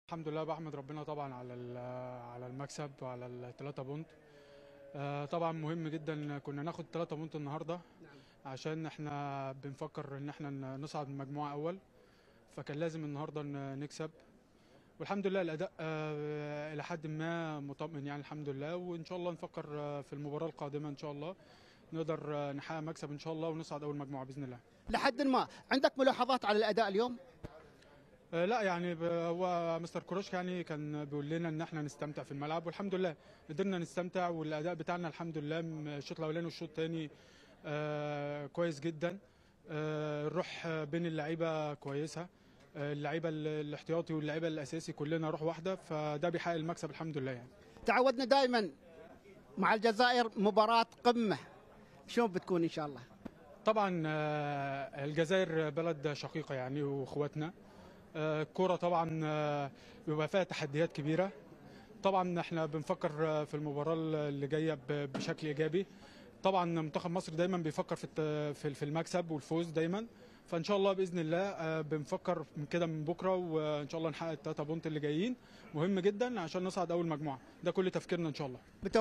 الحمد لله بحمد ربنا طبعا على ال- على المكسب وعلى الثلاثة بونت آه، طبعا مهم جدا كنا ناخد ثلاثة بونت النهارده عشان احنا بنفكر ان احنا ن- نصعد من مجموعة اول فكان لازم النهارده ن- نكسب والحمد لله الاداء آه، الى حد ما مطمئن يعني الحمد لله وان شاء الله نفكر آه، في المباراة القادمة ان شاء الله نقدر آه، نحقق مكسب ان شاء الله ونصعد اول مجموعة باذن الله لحد ما عندك ملاحظات على الاداء اليوم آه، لا يعني ب- هو مستر كروش يعني كان بيقول لنا ان احنا نستمتع في الملعب والحمد لله قدرنا نستمتع والاداء بتاعنا الحمد لله م- الشوط الاولاني والشوط الثاني آه كويس جدا آه الروح بين اللعيبه كويسه آه اللعيبه ال- الاحتياطي واللعيبه الاساسي كلنا روح واحده فده بيحقق المكسب الحمد لله يعني تعودنا دائما مع الجزائر مباراة قمة شلون بتكون ان شاء الله طبعا آه، الجزائر بلد شقيقة يعني واخواتنا آه، الكرة طبعا آه، بيبقى فيها تحديات كبيرة طبعا احنا بنفكر آه، في المباراة اللي جاية ب- بشكل ايجابي طبعا منتخب مصر دايما بيفكر في الت- في في المكسب والفوز دايما فان شاء الله باذن الله آه، بنفكر من كده من بكره وان شاء الله نحقق الثلاثه بونت اللي جايين مهم جدا عشان نصعد اول مجموعه ده كل تفكيرنا ان شاء الله